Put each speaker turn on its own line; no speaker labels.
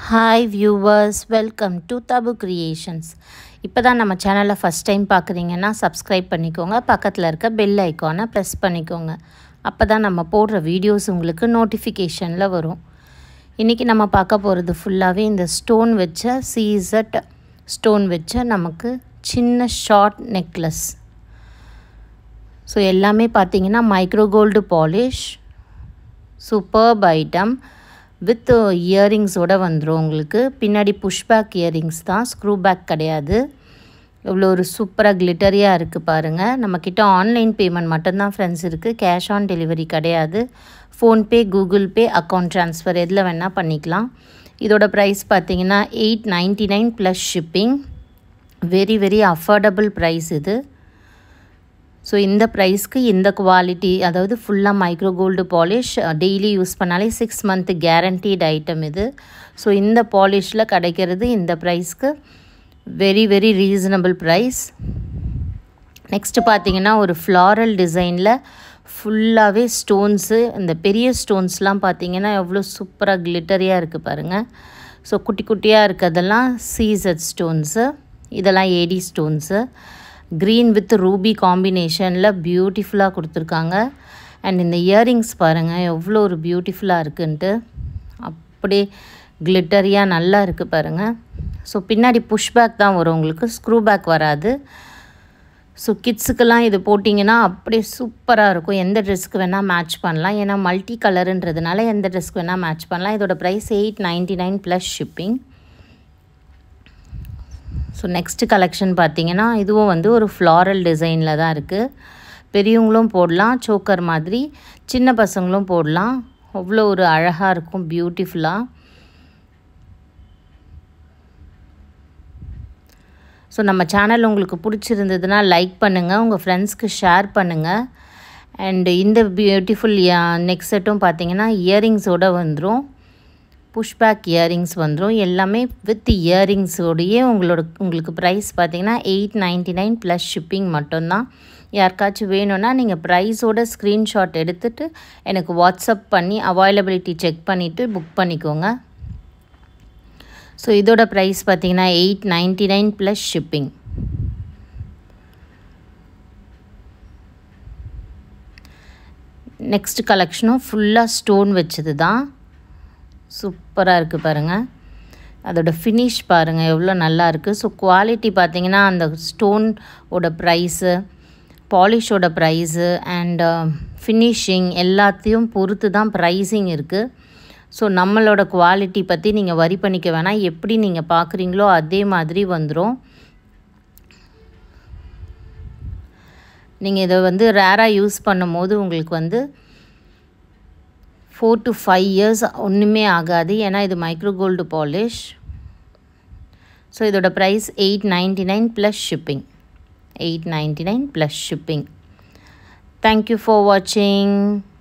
hi viewers welcome to Tabu creations இப்போ தான் நம்ம சேனலை ஃபஸ்ட் டைம் பார்க்குறீங்கன்னா சப்ஸ்கிரைப் பண்ணிக்கோங்க பக்கத்தில் இருக்க பெல் ஐக்கானை ப்ரெஸ் பண்ணிக்கோங்க அப்போ தான் நம்ம போடுற வீடியோஸ் உங்களுக்கு நோட்டிஃபிகேஷனில் வரும் இன்றைக்கி நம்ம பார்க்க போகிறது ஃபுல்லாகவே இந்த ஸ்டோன் வச்ச சீசட் ஸ்டோன் வச்ச நமக்கு சின்ன ஷார்ட் நெக்லஸ் ஸோ எல்லாமே பார்த்தீங்கன்னா micro gold polish superb item with இயரிங்ஸோட வந்துடும் உங்களுக்கு பின்னாடி புஷ்பேக் இயரிங்ஸ் தான் ஸ்க்ரூ பேக் கிடையாது இவ்வளோ ஒரு சூப்பராக கிளிட்டரியாக இருக்குது பாருங்கள் நம்மக்கிட்ட ஆன்லைன் பேமெண்ட் மட்டும்தான் ஃப்ரெண்ட்ஸ் இருக்குது கேஷ் ஆன் டெலிவரி கிடையாது PhonePe Google Pay account transfer எதில் வேணால் பண்ணிக்கலாம் இதோட ப்ரைஸ் பார்த்தீங்கன்னா eight ninety nine plus shipping very very affordable price இது ஸோ இந்த ப்ரைஸ்க்கு இந்த குவாலிட்டி அதாவது ஃபுல்லாக micro gold polish daily use பண்ணாலே சிக்ஸ் மந்த்து கேரண்டீட் ஐட்டம் இது ஸோ இந்த பாலிஷில் கிடைக்கிறது இந்த ப்ரைஸ்க்கு very very reasonable price next பார்த்தீங்கன்னா ஒரு ஃப்ளாரல் டிசைனில் ஃபுல்லாகவே ஸ்டோன்ஸு இந்த பெரிய ஸ்டோன்ஸ்லாம் பார்த்தீங்கன்னா எவ்வளோ சூப்பராக கிளிட்டரியாக இருக்குது பாருங்கள் ஸோ குட்டி குட்டியாக இருக்கிறதெல்லாம் சீசட் ஸ்டோன்ஸு இதெல்லாம் AD stones green with ruby காம்பினேஷனில் பியூட்டிஃபுல்லாக கொடுத்துருக்காங்க அண்ட் இந்த இயரிங்ஸ் பாருங்கள் எவ்வளோ ஒரு பியூட்டிஃபுல்லாக இருக்குன்ட்டு அப்படியே கிளிட்டரியாக நல்லா இருக்குது பாருங்கள் ஸோ பின்னாடி புஷ் பேக் தான் வரும் உங்களுக்கு ஸ்க்ரூ பேக் வராது ஸோ கிட்ஸுக்கெல்லாம் இது போட்டிங்கன்னா அப்படியே சூப்பராக இருக்கும் எந்த ட்ரெஸ்க்கு வேணால் மேட்ச் பண்ணலாம் ஏன்னா மல்டி கலருன்றதுனால எந்த ட்ரெஸ்க்கு வேணால் மேட்ச் பண்ணலாம் இதோட price eight ninety nine plus shipping so next collection பார்த்தீங்கன்னா இதுவும் வந்து ஒரு ஃப்ளாரல் டிசைனில் தான் இருக்குது பெரியவங்களும் போடலாம் சோக்கர் மாதிரி சின்ன பசங்களும் போடலாம் அவ்வளோ ஒரு அழகாக இருக்கும் பியூட்டிஃபுல்லாக ஸோ நம்ம சேனல் உங்களுக்கு பிடிச்சிருந்ததுன்னா லைக் பண்ணுங்கள் உங்கள் ஃப்ரெண்ட்ஸ்க்கு ஷேர் பண்ணுங்கள் அண்டு இந்த பியூட்டிஃபுல் நெக் செட்டும் பார்த்தீங்கன்னா இயரிங்ஸோடு வந்துடும் புஷ்பேக் இயரிங்ஸ் வந்துடும் எல்லாமே வித் இயரிங்ஸோடையே உங்களோட உங்களுக்கு ப்ரைஸ் பார்த்தீங்கன்னா eight ninety nine plus shipping மட்டும்தான் யாருக்காச்சும் வேணும்னா நீங்கள் ப்ரைஸோட ஸ்க்ரீன்ஷாட் எடுத்துகிட்டு எனக்கு வாட்ஸ்அப் பண்ணி அவைலபிலிட்டி செக் பண்ணிவிட்டு புக் பண்ணிக்கோங்க ஸோ இதோட ப்ரைஸ் பார்த்தீங்கன்னா eight ninety nine plus shipping next கலெக்ஷனும் ஃபுல்லாக ஸ்டோன் வச்சது தான் சூப்பராக இருக்குது பாருங்கள் அதோட ஃபினிஷ் பாருங்கள் எவ்வளோ நல்லா இருக்குது ஸோ குவாலிட்டி பார்த்திங்கன்னா அந்த ஸ்டோன் ஓட ப்ரைஸு பாலிஷோட ப்ரைஸு அண்ட் ஃபினிஷிங் எல்லாத்தையும் பொறுத்து தான் ப்ரைஸிங் இருக்குது ஸோ நம்மளோட குவாலிட்டி பற்றி நீங்கள் வரி பண்ணிக்க வேணாம் எப்படி நீங்கள் பார்க்குறீங்களோ அதே மாதிரி வந்துடும் நீங்கள் இதை வந்து ரேராக யூஸ் பண்ணும் போது உங்களுக்கு வந்து ஃபோர் டு ஃபைவ் இயர்ஸ் ஒன்றுமே ஆகாது ஏன்னா இது மைக்ரோ கோல்டு பாலிஷ் ஸோ இதோட price eight ninety nine plus shipping eight ninety nine plus shipping thank you for வாட்சிங்